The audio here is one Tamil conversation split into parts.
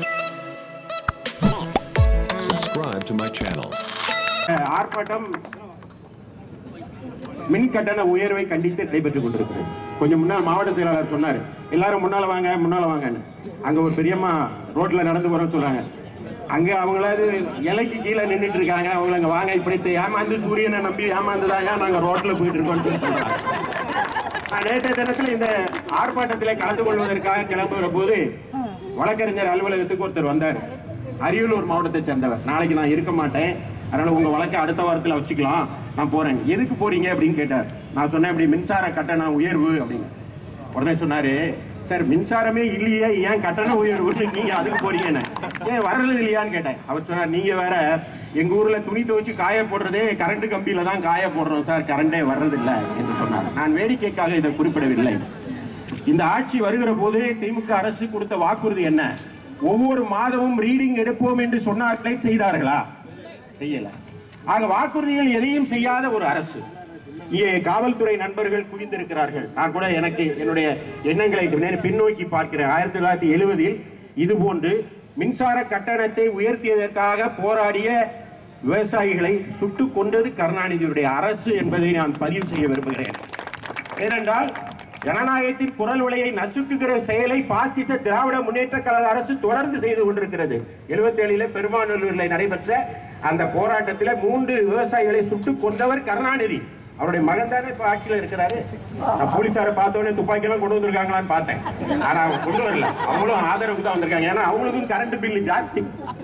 Subscribe to my channel. ஆர்ப்பாட்டம் மின் கட்டண உயர்வை கண்டித்து நடைபெற்றுக் கொண்டிருக்கிறது கொஞ்சம் முன்னால் மாவட்ட செயலாளர் சொன்னார் எல்லாரும் முன்னால வாங்க முன்னால வாங்கன்னு அங்க ஒரு பெரியம்மா ரோட்ல நடந்து போறோம்னு சொல்றாங்க அங்க அவங்களாவது இலைக்கு கீழே நின்றுட்டு இருக்காங்க அவங்கள அங்க வாங்க இப்படி ஏமாந்து சூரியனை நம்பி ஏமாந்துதான் ஏன் நாங்க ரோட்ல போயிட்டு இருக்கோம்னு சொல்லி சொல்றாங்க நான் நேற்றைய தினத்தில் இந்த ஆர்ப்பாட்டத்தில் கலந்து கொள்வதற்காக கிளம்புகிற போது வழக்கறிஞர் அலுவலகத்துக்கு ஒருத்தர் வந்தார் அரியலூர் மாவட்டத்தை சேர்ந்தவர் நாளைக்கு நான் இருக்க மாட்டேன் அதனால உங்க வழக்கை அடுத்த வாரத்தில் வச்சுக்கலாம் நான் போறேன் எதுக்கு போறீங்க அப்படின்னு கேட்டார் நான் சொன்னேன் இப்படி மின்சார கட்டண உயர்வு அப்படின்னு உடனே சொன்னாரு சார் மின்சாரமே இல்லையே ஏன் கட்டண உயர்வுன்னு நீங்க அதுக்கு போறீங்கன்னு ஏன் வர்றது இல்லையான்னு கேட்டேன் அவர் சொன்னார் நீங்க வேற எங்க ஊர்ல துணி துவைச்சு காய போடுறதே கரண்ட் கம்பியில தான் காய போடுறோம் சார் கரண்டே வர்றதில்லை என்று சொன்னார் நான் வேடிக்கைக்காக இதை குறிப்பிடவில்லை இந்த ஆட்சி வருகிற போது திமுக அரசு கொடுத்த வாக்குறுதி என்ன ஒவ்வொரு மாதமும் ரீடிங் எடுப்போம் என்று சொன்னார்களே செய்தார்களா செய்யல ஆக வாக்குறுதிகள் எதையும் செய்யாத ஒரு அரசு இங்கே காவல்துறை நண்பர்கள் குவிந்திருக்கிறார்கள் நான் கூட எனக்கு என்னுடைய எண்ணங்களை நேரா பின்னோக்கி பார்க்கிறேன் ஆயிரத்தி தொள்ளாயிரத்தி எழுபதில் இது போன்று மின்சார கட்டணத்தை உயர்த்தியதற்காக போராடிய விவசாயிகளை சுட்டுக் கொண்டது கருணாநிதியுடைய அரசு என்பதை நான் பதிவு செய்ய விரும்புகிறேன் ஏனென்றால் ஜனநாயகத்தின் குரல் உலையை நசுக்குகிற செயலை பாசிச திராவிட முன்னேற்ற கழக அரசு தொடர்ந்து செய்து கொண்டிருக்கிறது 77 ஏழில பெருமாநல்லூரில் நடைபெற்ற அந்த போராட்டத்தில் மூன்று விவசாயிகளை சுட்டுக் கொண்டவர் கருணாநிதி அவருடைய மகன் தானே இப்ப ஆட்சியில் இருக்கிறாரு நான் போலீசாரை பார்த்தோன்னே துப்பாக்கி எல்லாம் கொண்டு வந்திருக்காங்களான்னு பார்த்தேன் ஆனா அவங்க கொண்டு வரல அவங்களும் ஆதரவுக்கு தான் வந்திருக்காங்க ஏன்னா அவங்களுக்கும் கரண்ட் பில்லு ஜாஸ்தி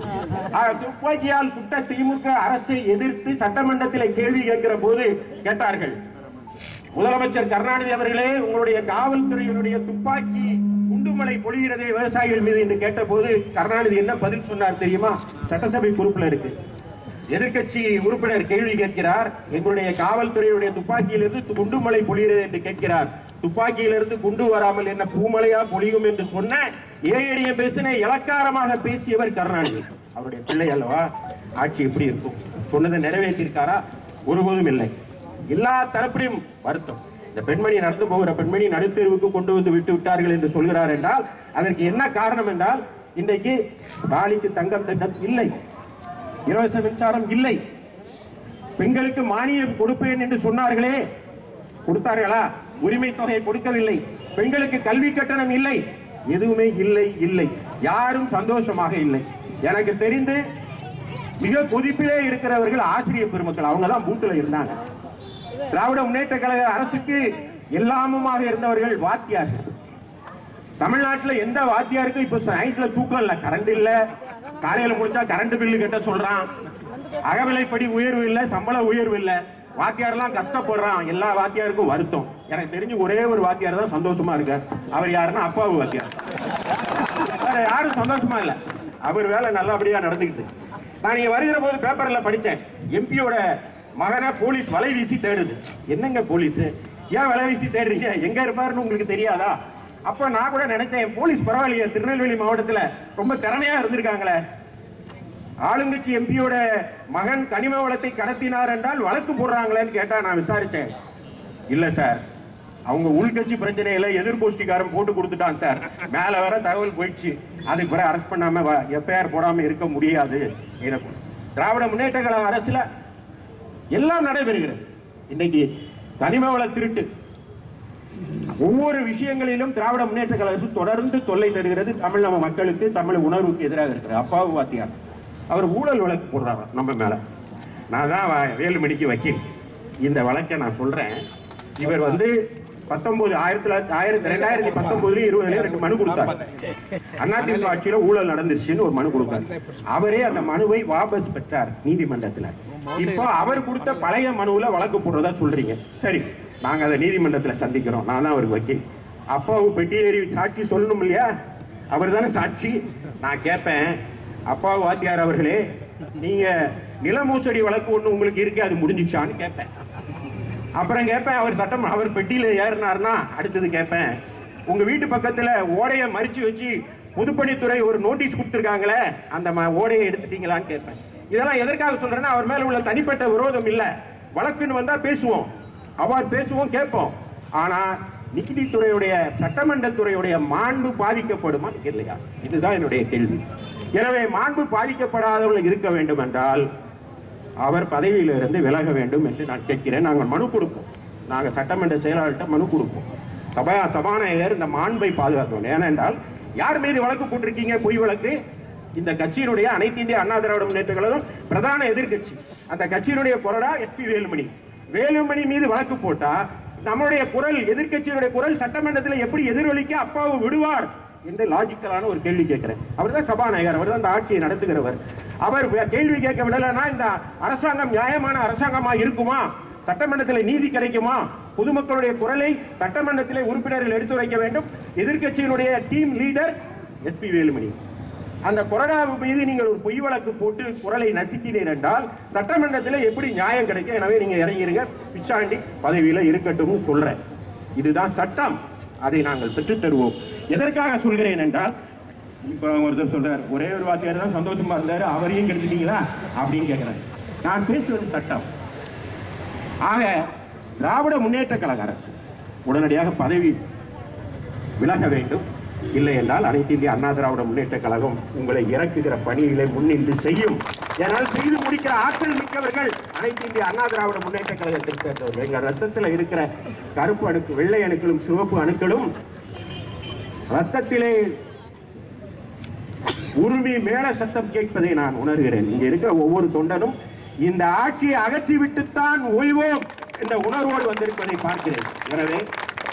ஆக, துப்பாக்கியால் சுட்ட திமுக அரசை எதிர்த்து சட்டமன்றத்தில் கேள்வி கேட்கிற போது கேட்டார்கள் முதலமைச்சர் கருணாநிதி அவர்களே உங்களுடைய காவல்துறையினுடைய துப்பாக்கி குண்டுமலை பொழிகிறதே விவசாயிகள் மீது என்று கேட்டபோது கருணாநிதி என்ன பதில் சொன்னார் தெரியுமா சட்டசபை குறிப்பில் இருக்கு எதிர்க்கட்சி உறுப்பினர் கேள்வி கேட்கிறார் எங்களுடைய காவல்துறையுடைய துப்பாக்கியிலிருந்து குண்டுமலை பொழிகிறது என்று கேட்கிறார் துப்பாக்கியிலிருந்து குண்டு வராமல் என்ன பூமலையா பொழியும் என்று சொன்ன ஏஐடிஎம் பேசின இலக்காரமாக பேசியவர் கருணாநிதி அவருடைய பிள்ளை அல்லவா ஆட்சி எப்படி இருக்கும் சொன்னதை நிறைவேற்றிருக்காரா ஒருபோதும் இல்லை எல்லா தரப்பிலும் வருத்தம் இந்த பெண்மணி நடந்து போகிற பெண்மணி நடுத்தெருவுக்கு கொண்டு வந்து விட்டு விட்டார்கள் என்று சொல்கிறார் என்றால் அதற்கு என்ன காரணம் என்றால் இன்றைக்கு தாலிக்கு தங்கம் திட்டம் இல்லை இலவச மின்சாரம் இல்லை பெண்களுக்கு மானியம் கொடுப்பேன் என்று சொன்னார்களே கொடுத்தார்களா உரிமை தொகையை கொடுக்கவில்லை பெண்களுக்கு கல்வி கட்டணம் இல்லை எதுவுமே இல்லை இல்லை யாரும் சந்தோஷமாக இல்லை எனக்கு தெரிந்து மிக கொதிப்பிலே இருக்கிறவர்கள் ஆசிரியர் பெருமக்கள் அவங்க தான் பூத்துல இருந்தாங்க திராவிட முன்னேற்ற கழக அரசுக்கு எல்லாமுமாக இருந்தவர்கள் வாத்தியார்கள் தமிழ்நாட்டில் எந்த வாத்தியாருக்கும் இப்போ நைட்ல தூக்கம் இல்லை கரண்ட் இல்லை காலையில் முடிச்சா கரண்ட் பில்லு கட்ட சொல்றான் அகவிலைப்படி உயர்வு இல்லை சம்பள உயர்வு இல்லை வாத்தியாரெல்லாம் கஷ்டப்படுறான் எல்லா வாத்தியாருக்கும் வருத்தம் எனக்கு தெரிஞ்சு ஒரே ஒரு வாத்தியார் தான் சந்தோஷமா இருக்கார் அவர் யாருன்னா அப்பாவு வாத்தியார் வேற யாரும் சந்தோஷமா இல்லை அவர் வேலை நல்லபடியா நடந்துக்கிட்டு இருக்கு. நான் இங்க வருகிற போது பேப்பர்ல படிச்சேன் எம்பியோட மகனை போலீஸ் வலை வீசி தேடுது என்னங்க போலீஸ் ஏன் வலை வீசி தேடுறீங்க எங்க இருப்பாருன்னு உங்களுக்கு தெரியாதா அப்ப நான் கூட நினைச்சேன் போலீஸ் பரவாயில்லையே திருநெல்வேலி மாவட்டத்துல ரொம்ப திறமையா இருந்திருக்காங்களே ஆளுங்கட்சி எம்பியோட மகன் கனிம வளத்தை கடத்தினார் என்றால் வழக்கு போடுறாங்களேன்னு கேட்டா நான் விசாரிச்சேன் இல்ல சார் அவங்க உள்கட்சி பிரச்சனையில எதிர்கோஷ்டிக்காரன் போட்டு கொடுத்துட்டான் சார் மேல வர தகவல் போயிடுச்சு அதுக்கு பிறகு அரெஸ்ட் பண்ணாம எஃப்ஐஆர் போடாம இருக்க முடியாது எனக்கு திராவிட முன்னேற்ற கழக அரசுல எல்லாம் நடைபெறுகிறது இன்னைக்கு கனிம வள திருட்டு ஒவ்வொரு விஷயங்களிலும் திராவிட முன்னேற்ற கழக அரசு தொடர்ந்து தொல்லை தருகிறது தமிழ் நம்ம மக்களுக்கு தமிழ் உணர்வுக்கு எதிராக இருக்கிறார் அப்பாவு வாத்தியார் அவர் ஊழல் வழக்கு போடுறாரு நம்ம மேல நான் தான் வ- வேலுமணிக்கு வக்கீல் இந்த வழக்கை நான் சொல்றேன் இவர் வந்து பத்தொன்பது ஆயிரத்தி தொள்ளாயிரத்தி ஆயிரத்தி ரெண்டாயிரத்தி பத்தொன்பதுல இருபதுல ரெண்டு மனு கொடுத்தார் அதிமுக ஆட்சியில ஊழல் நடந்துருச்சுன்னு ஒரு மனு கொடுத்தார் அவரே அந்த மனுவை வாபஸ் பெற்றார் நீதிமன்றத்துல இப்போ அவர் கொடுத்த பழைய மனுவுல வழக்கு போடுறதா சொல்றீங்க சரி நாங்க அதை நீதிமன்றத்துல சந்திக்கிறோம் நான் தான் அவருக்கு வக்கீல் அப்பாவு பெட்டி ஏறி சாட்சி சொல்லணும் இல்லையா அவர் தானே சாட்சி நான் கேட்பேன் அப்பாவு வாத்தியார் அவர்களே நீங்க நில மோசடி வழக்கு ஒண்ணு உங்களுக்கு இருக்கு அது முடிஞ்சிச்சான்னு கேட்பேன் அப்புறம் கேட்பேன் அவர் சட்டம் அவர் பெட்டியில ஏறினார்னா அடுத்தது கேட்பேன் உங்க வீட்டு பக்கத்துல ஓடைய மறிச்சு வச்சு பொதுப்பணித்துறை ஒரு நோட்டீஸ் கொடுத்துருக்காங்களே அந்த ம- ஓடையை எடுத்துட்டீங்களான்னு கேட்பேன் இதெல்லாம் எதற்காக சொல்றேன்னா அவர் மேல உள்ள தனிப்பட்ட விரோதம் இல்ல வழக்குன்னு வந்தா பேசுவோம் அவர் பேசுவோம் கேட்போம் ஆனா நீதித்துறையுடைய சட்டமன்றத்துறையுடைய மாண்பு பாதிக்கப்படுமா இல்லையா இதுதான் என்னுடைய கேள்வி எனவே மாண்பு பாதிக்கப்படாதவர்கள் இருக்க வேண்டும் என்றால் அவர் பதவியிலிருந்து விலக வேண்டும் என்று நான் கேட்கிறேன் நாங்கள் மனு கொடுப்போம் நாங்கள் சட்டமன்ற செயலாளர்கிட்ட மனு கொடுப்போம் சபா சபாநாயகர் இந்த மாண்பை பாதுகாக்க வேண்டும் ஏனென்றால் யார் மீது வழக்கு போட்டிருக்கீங்க பொய் வழக்கு இந்த கட்சியினுடைய அனைத்து இந்திய அண்ணா திராவிட முன்னேற்ற கழகம் பிரதான எதிர்க்கட்சி அந்த கட்சியினுடைய கொறடா எஸ்பி வேலுமணி வேலுமணி மீது வழக்கு போட்டா நம்மளுடைய குரல் எதிர்க்கட்சியினுடைய குரல் சட்டமன்றத்தில் எப்படி எதிரொலிக்க அப்பாவு விடுவார் என்று லாஜிக்கலான ஒரு கேள்வி கேட்கிறேன் அவர் தான் சபாநாயகர் அவர் தான் இந்த ஆட்சியை நடத்துகிறவர் அவர் கேள்வி கேட்க விடலைன்னா இந்த அரசாங்கம் நியாயமான அரசாங்கமா இருக்குமா சட்டமன்றத்தில் நீதி கிடைக்குமா பொதுமக்களுடைய குரலை சட்டமன்றத்திலே உறுப்பினர்கள் எடுத்துரைக்க வேண்டும் எதிர்க்கட்சியினுடைய டீம் லீடர் எஸ்பி வேலுமணி அந்த கொரோனா மீது நீங்கள் ஒரு பொய் வழக்கு போட்டு குரலை நசுக்கினீர் என்றால் சட்டமன்றத்தில் எப்படி நியாயம் கிடைக்கும் எனவே நீங்க இறங்கிருங்க பிச்சாண்டி பதவியில இருக்கட்டும்னு சொல்றேன் இதுதான் சட்டம் அதை நாங்கள் பெற்றுத் தருவோம் எதற்காக சொல்கிறேன் என்றால் இப்போ ஒருத்தர் சொல்றார் ஒரே ஒரு வாத்தியார் தான் சந்தோஷமா இருந்தாரு அவரையும் கெடுத்துட்டீங்களா அப்படின்னு கேட்கிறாரு நான் பேசுவது சட்டம் ஆக திராவிட முன்னேற்ற கழக அரசு உடனடியாக பதவி விலக வேண்டும் இல்லை என்றால் அனைத்து இந்திய அண்ணா திராவிட முன்னேற்ற கழகம் உங்களை இறக்குகிற பணிகளை முன்னின்று செய்யும் ஏனால் செய்து முடிக்கிற ஆற்றல் மிக்கவர்கள் அனைத்து இந்திய அண்ணா திராவிட முன்னேற்ற கழகத்தை சேர்ந்தவர்கள் எங்கள் ரத்தத்தில் இருக்கிற கருப்பு அணுக்கு வெள்ளை அணுக்களும் சிவப்பு அணுக்களும் ரத்தத்திலே உருமி மேல சத்தம் கேட்பதை நான் உணர்கிறேன் இங்க இருக்கிற ஒவ்வொரு தொண்டனும் இந்த ஆட்சியை அகற்றிவிட்டுத்தான் ஓய்வோம் என்ற உணர்வோடு வந்திருப்பதை பார்க்கிறேன் எனவே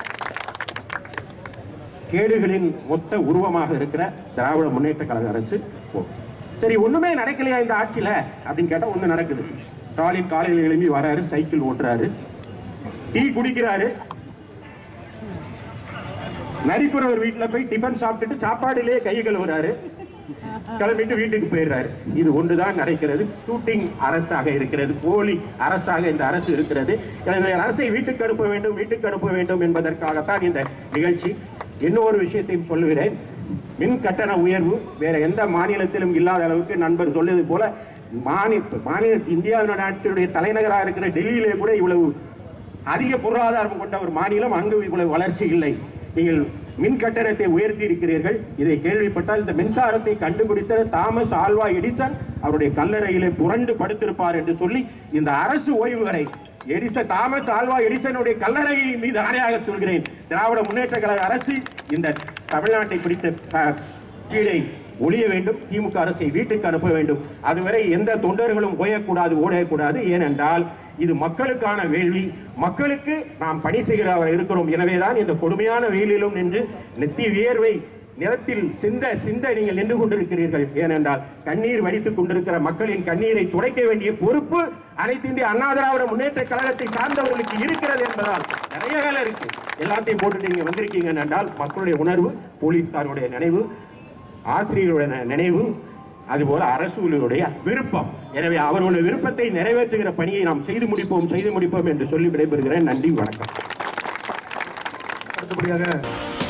கேடுகளின் மொத்த உருவமாக இருக்கிற திராவிட முன்னேற்ற கழக அரசு போ. சரி ஒண்ணுமே நடக்கலையா இந்த ஆட்சியில அப்படின்னு கேட்டா ஒண்ணு நடக்குது ஸ்டாலின் காலையில் எழும்பி வராரு சைக்கிள் ஓட்டுறாரு டீ குடிக்கிறாரு நரிக்குறவர் வீட்டில் போய் டிஃபன் சாப்பிட்டுட்டு சாப்பாடுலேயே கை கழுவுறாரு கிளம்பிட்டு வீட்டுக்கு போயிடுறாரு இது ஒன்றுதான் நடக்கிறது ஷூட்டிங் அரசாக இருக்கிறது போலி அரசாக இந்த அரசு இருக்கிறது எனவே இந்த அரசை வீட்டுக்கு அனுப்ப வேண்டும் வீட்டுக்கு அனுப்ப வேண்டும் என்பதற்காகத்தான் இந்த நிகழ்ச்சி இன்னொரு விஷயத்தையும் சொல்லுகிறேன் மின் கட்டண உயர்வு வேற எந்த மாநிலத்திலும் இல்லாத அளவுக்கு நண்பர் சொல்லுவது போல மாநில மாநில இந்தியா நாட்டுடைய தலைநகராக இருக்கிற டெல்லியிலே கூட இவ்வளவு அதிக பொருளாதாரம் கொண்ட ஒரு மாநிலம் அங்கு இவ்வளவு வளர்ச்சி இல்லை நீங்கள் மின் கட்டணத்தை உயர்த்தி இருக்கிறீர்கள் இதை கேள்விப்பட்டால் இந்த மின்சாரத்தை கண்டுபிடித்த தாமஸ் ஆல்வா எடிசன் அவருடைய கல்லறையிலே புரண்டு படுத்திருப்பார் என்று சொல்லி இந்த அரசு ஓய்வு வரை எடிசன் தாமஸ் ஆல்வா எடிசனுடைய கல்லறை மீது ஆணையாக சொல்கிறேன் திராவிட முன்னேற்ற கழக அரசு இந்த தமிழ்நாட்டை பிடித்த அஹ், கீழே ஒழிய வேண்டும் திமுக அரசை வீட்டுக்கு அனுப்ப வேண்டும் அதுவரை எந்த தொண்டர்களும் ஓயக்கூடாது ஓடக்கூடாது ஏனென்றால் இது மக்களுக்கான வேள்வி மக்களுக்கு நாம் பணி செய்கிறவர் இருக்கிறோம் எனவேதான் இந்த கொடுமையான வெயிலிலும் நின்று நெத்தி வியர்வை நிலத்தில் சிந்த சிந்த நீங்கள் நின்று கொண்டிருக்கிறீர்கள் ஏனென்றால் கண்ணீர் வடித்துக் கொண்டிருக்கிற மக்களின் கண்ணீரை துடைக்க வேண்டிய பொறுப்பு அனைத்து இந்திய அண்ணா திராவிட முன்னேற்ற கழகத்தை சார்ந்தவர்களுக்கு இருக்கிறது என்பதால் நிறைய வேலை இருக்கு எல்லாத்தையும் போட்டுட்டு நீங்க வந்திருக்கீங்க என்றால் மக்களுடைய உணர்வு போலீஸ்காருடைய நினைவு ஆசிரியர்களுடைய ந- நினைவு அதுபோல அரசுகளுடைய விருப்பம் எனவே அவர்களுடைய விருப்பத்தை நிறைவேற்றுகிற பணியை நாம் செய்து முடிப்போம் செய்து முடிப்போம் என்று சொல்லி விடைபெறுகிறேன் நன்றி வணக்கம் அடுத்தபடியாக